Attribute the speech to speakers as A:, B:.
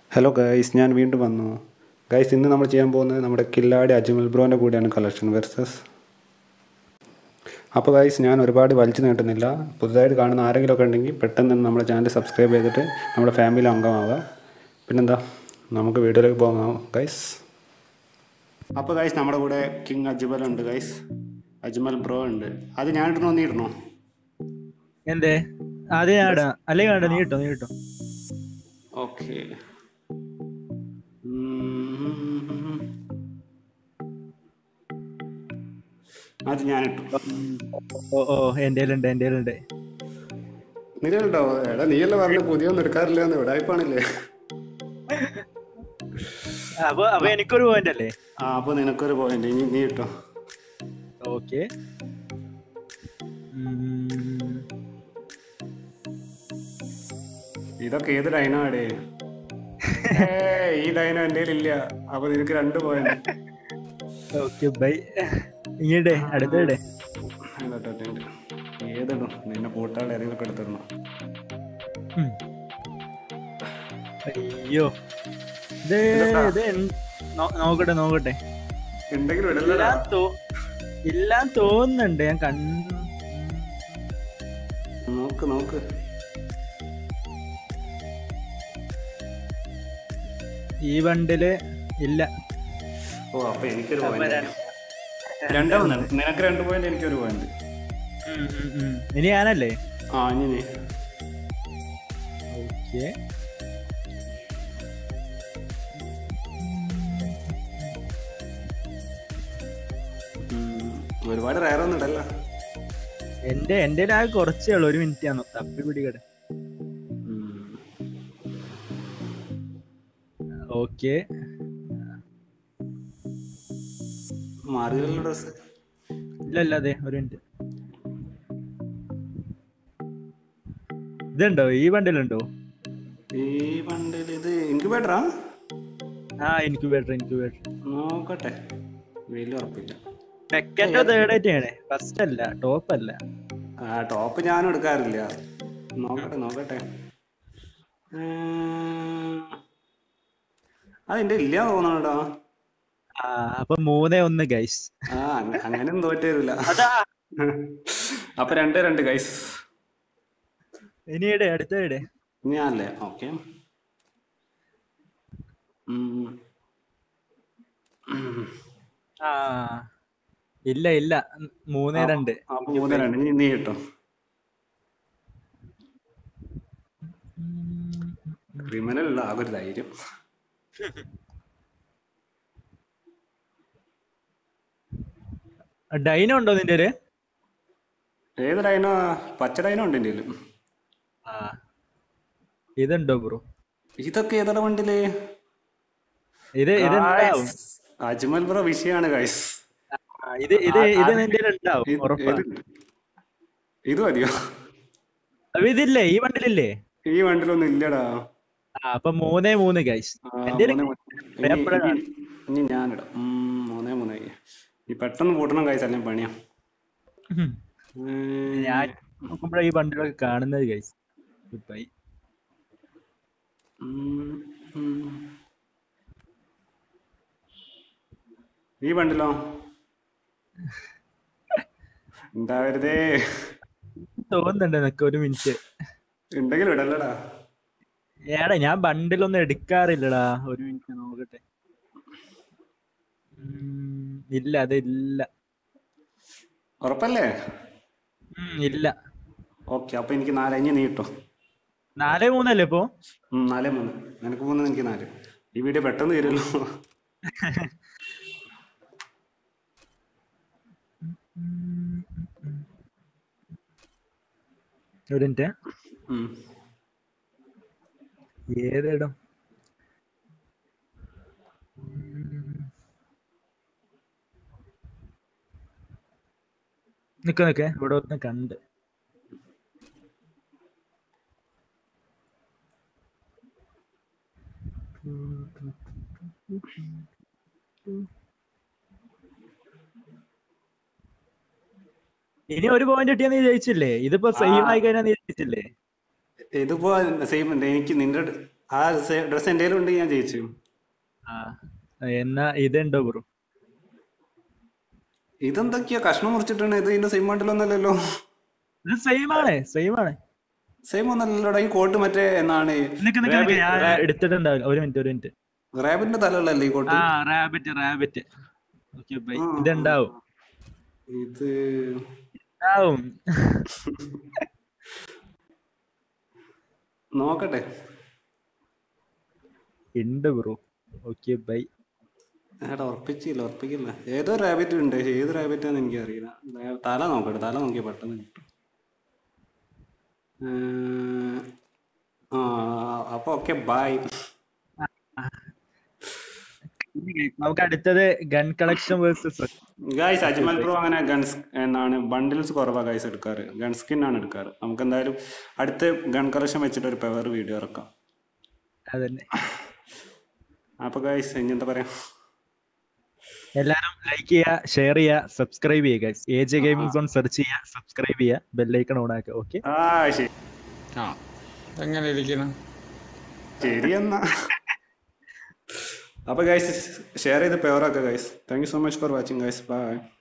A: Hello guys ഞാൻ വീണ്ടും വന്നു ഗൈസ് ഇന്ന് നമ്മൾ ചെയ്യാൻ പോകുന്നത് നമ്മുടെ കില്ലാടി അജ്മൽ ബ്രോൻ്റെ കൂടെയാണ് കളക്ഷൻ വെർസസ് അപ്പോൾ ഗൈസ് ഞാൻ ഒരുപാട് വലിച്ചു നീട്ടുന്നില്ല പുതുതായിട്ട് കാണുന്ന ആരെങ്കിലും ഒക്കെ ഉണ്ടെങ്കിൽ പെട്ടെന്ന് തന്നെ നമ്മുടെ ചാനൽ സബ്സ്ക്രൈബ് ചെയ്തിട്ട് നമ്മുടെ ഫാമിലി അംഗമാവുക പിന്നെന്താ നമുക്ക് വീഡിയോയിലേക്ക് പോകാം ഗൈസ് അപ്പോൾ ഗൈസ് നമ്മുടെ കൂടെ കിങ് അജ്മൽ ഉണ്ട് ഗൈസ് അജ്മൽ ബ്രോ ഉണ്ട് അത് ഞാൻ ഇടണോ നീ ഇടണോ
B: എന്തേ അതെ ഞാൻ ഇടാം അല്ലെങ്കിൽ വേണ്ട നീ ഇട്ടോ നീ ഇട്ടോ
A: ഓക്കെ അത് ഞാനിട്ടു
B: ഓ ഓ എന്റെ ഉണ്ട് എന്റെ ഉണ്ട്
A: നിങ്ങളുണ്ടോ എടാ നീയല്ലേ പറഞ്ഞു പുതിയൊന്നും എടുക്കാറില്ല എന്ന് വിടായ്പാണില്ലേ
B: അപ്പൊ അപ്പൊ എനിക്കൊരു പോയിന്റ് അല്ലേ
A: ആ അപ്പൊ നിനക്കൊരു പോയിന്റ് ഇനി നീ ഇട്ടോ
B: ഓക്കെ
A: ഇതൊക്കെ ഏത് ഡൈനോ ആടേ ഈ ഡൈനോ എൻ്റെ ഇല്ല അപ്പൊ നിനക്ക് രണ്ട് പോയിന്റ്
B: ഓക്കെ ബൈ ഇങ്ങോട്ടെ അടുത്തിടെ
A: ഏതിടും നിന്നെ കൂട്ടാളെ ഏതെങ്കിലും ഒക്കെ എടുത്തിടണം
B: അയ്യോ ഇത് ഇത് എന്ത്- നോ- നോക്കട്ടെ നോക്കട്ടെ
A: ഉണ്ടെങ്കിലും ഇടല്ലടാ
B: ഇല്ലാൻ തോ ഇല്ലാൻ തോന്നുന്നുണ്ട് ഞാൻ കണ്ണു
A: നോക്ക് നോക്ക്
B: ഈ ബണ്ടില് ഇല്ല
A: ഓ അപ്പൊ എനിക്കൊരു
B: അപ്പൊ
A: പോയിന്റ്
B: രണ്ട്-
A: രണ്ടാമത് നിനക്ക് രണ്ട് പോയിന്റ് എനിക്കൊരു പോയിന്റ്
B: ഉം, ഉം, ഉം. ഇനി ഞാനല്ലേ
A: ആ ഇനി നീ
B: ഓക്കെ
A: ഉം, ഒരുപാട് റയറൊന്നും ഇടല്ല
B: എന്റെ എന്റെ ആ കുറച്ചേ ഉള്ളൂ ഒരു മിനിറ്റ് ആണ് തപ്പി പിടിക്കട്ടെ ഓക്കെ
A: മാറിയല്ലോ ഡ്രസ്
B: ഇല്ല ഇല്ല അതെ ഒരു മിനിറ്റ് ഇതുണ്ടോ ഈ ബണ്ടിലുണ്ടോ
A: ഈ വണ്ടിയിൽ ഇത് എനിക്ക് ബെറ്ററാ
B: ആ ഇൻക്യുബേറ്റർ ഇൻക്യുബേറ്റർ
A: നോക്കട്ടെ വലിയ ഉറപ്പില്ല
B: സെക്കൻഡോ തേർഡ് ആയിട്ടാണ് ഫസ്റ്റ് അല്ല ടോപ്പ് അല്ല
A: ആ ടോപ്പ് ഞാനും എടുക്കാറില്ല നോക്കട്ടെ നോക്കട്ടെ ഉം. അതെന്റെ ഇല്ല തോന്നണടാ
B: ആ അപ്പൊ മൂന്നേ ഒന്ന് ഗൈസ്
A: ആ അങ്ങ- അങ്ങനെയൊന്നും തോറ്റു തരില്ല
B: അതാ
A: അപ്പൊ രണ്ടേ രണ്ട് ഗൈസ്
B: ഇനി ഇടെ അടുത്ത ഇടെ
A: ഞാനല്ലേ ഓക്കെ
B: ആ ഇല്ല ഇല്ല മൂന്നേ രണ്ട്
A: അപ്പൊ മൂന്നേ രണ്ട് നീ നീ കിട്ടോ ക്രിമിനൽ ആകെ ഒരു ധൈര്യം
B: ഡൈനോ ഉണ്ടോ നിന്റെ ഒരു
A: ഏത് ഡൈനോ പച്ച ഡൈനോ ഉണ്ട് എൻ്റെ കയ്യില്.
B: ആ ഇതുണ്ടോ ബ്രോ
A: ഇതൊക്കെ ഏതാ വണ്ടിയില്
B: ഇത് ഇത് ഉണ്ടാവും
A: Guys, അജ്മൽ ബ്രോ വിഷയാണ് ഗൈസ്
B: ആ, ഇത് ഇത് ഇത് നിന്റെ ഉണ്ടാവും ഉറപ്പാ
A: ഇത് മതിയോ
B: അപ്പൊ ഇതില്ലേ ഈ വണ്ടിലില്ലേ
A: ഈ വണ്ടിയിലൊന്നും ഇല്ലടാ
B: ആ അപ്പൊ മൂന്നേ മൂന്ന് ഗൈസ്
A: ആ,
B: എന്റെ
A: മൂന്നേ മൂന്ന്. ഇനി-
B: പേപ്പറാണ്.
A: ഇനി- ഇനി ഞാനിടാം ഉം, മൂന്നേ മൂന്നേ ഈ പെട്ടെന്ന് കൂട്ടണം ഗൈസ് അല്ലെങ്കിൽ പണിയാ ഉം.
B: ഞാൻ നോക്കുമ്പോഴാ ഈ വണ്ടികളൊക്കെ കാണുന്നത് ഗൈസ് ഇപ്പായി
A: ഉം, ഉം. ഈ വണ്ടിലോ ഉണ്ടാവരുതേ
B: തോന്നുന്നുണ്ട് നിനക്ക് ഒരു മിനിറ്റ്
A: ഉണ്ടെങ്കിലും ഇടല്ലടാ
B: ഏടാ ഞാൻ ബണ്ടിലൊന്നും എടുക്കാറില്ലടാ ഒരു മിനിറ്റ് നോക്കട്ടെ ഉം, ഇല്ല അതില്ല
A: ഉറപ്പല്ലേ
B: ഉം, ഇല്ല
A: ഓക്കെ അപ്പൊ എനിക്ക് നാല് ഇനി നീ കിട്ടോ
B: നാലേ മൂന്നല്ലേ ഇപ്പൊ
A: ഉം, നാലേ മൂന്ന് നിനക്ക് മൂന്ന് എനിക്ക് നാല് ഈ വീഡിയോ പെട്ടെന്ന് തീരുമല്ലോ
B: ഒരു മിനിറ്റ്
A: ഉം.
B: ഏതിടം നിക്ക നിക്ക ഇവിടെ ഒന്ന് കണ്ട് ഇനി ഒരു പോയിന്റ് കിട്ടിയാ നീ ജയിച്ചില്ലേ ഇതിപ്പോ സെയിം ആയി കഴിഞ്ഞാൽ നീ ജയിച്ചില്ലേ
A: ഇതിപ്പോ സെയിം ഉണ്ട് എനിക്ക് നിന്റെ ആ ഡ്രസ് എൻ്റെ ഉണ്ട് ഞാൻ ജയിച്ചു
B: ആ എന്നാ ഇതുണ്ടോ ബ്രോ
A: ഇതെന്തൊക്കെയാ കഷ്ണം മുറിച്ചിട്ടാണ് ഇത് ഇതിന്റെ സെയിം ബണ്ടിലൊന്നല്ലല്ലോ
B: ഇത് സെയിം ആണ് സെയിം ആണ്
A: സെയിം ഒന്നല്ലല്ലോടാ ഈ കോട്ട് മറ്റേ എന്നാണ്
B: നിക്ക് നിക്ക് നിക്ക് ഞാൻ എടുത്തിട്ടുണ്ടാവില്ല ഒരു മിനിറ്റ് ഒരു മിനിറ്റ്
A: റാബിന്റെ തലയുള്ളല്ലേ ഈ കോട്ട്
B: ആ റാബിറ്റ് റാബിറ്റ് ഓക്കെ ബൈ
A: ആ.
B: ഇതുണ്ടാവും
A: ഇത്
B: ഉണ്ടാവും
A: നോക്കട്ടെ
B: ഉണ്ട് ബ്രോ ഓക്കെ ബൈ
A: എടാ ഉറപ്പിച്ചില്ല ഉറപ്പിക്കില്ല ഏതോ റാബിറ്റ് ഉണ്ട് പക്ഷേ ഏത് റാബിറ്റാന്ന് എനിക്കറിയില്ല ദേ, തല നോക്കട്ടെ തല നോക്കിയാൽ പെട്ടെന്ന് കിട്ടും ഏർ, ആ അപ്പൊ ഓക്കെ ബൈ
B: നമുക്ക് അടുത്തത് gun collection versus
A: guys Ajmal pro അങ്ങനെ ഗൺസ് എന്നാണ് ബണ്ടിൽസ് കുറവാ ഗൈസ് എടുക്കാറ് ഗൺ സ്കിൻ ആണ് എടുക്കാറ് നമുക്ക് എന്തായാലും അടുത്ത ഗൺ കളക്ഷൻ വെച്ചിട്ട് ഒരു പവർ വീഡിയോ ഇറക്കാം
B: അതന്നെ
A: അപ്പൊ ഗൈസ് ഇനി എന്താ പറയാ
B: എല്ലാരും ലൈക്ക് ചെയ്യുക ഷെയർ ചെയ്യുക സബ്സ്ക്രൈബ് ചെയ്യുക A J gaming zone search ചെയ്യുക സബ്സ്ക്രൈബ് ചെയ്യുക ബെല്ലൈക്കൺ ഓൺ ആക്കുക ഓക്കെ
A: ആ ശരി
C: ആ എങ്ങനെ ഇരിക്കണം
A: ശരി എന്നാ അപ്പൊ ഗൈസ് ഷെയർ ചെയ്ത് പവർ ആക്കുക guys thank you so much for watching guys by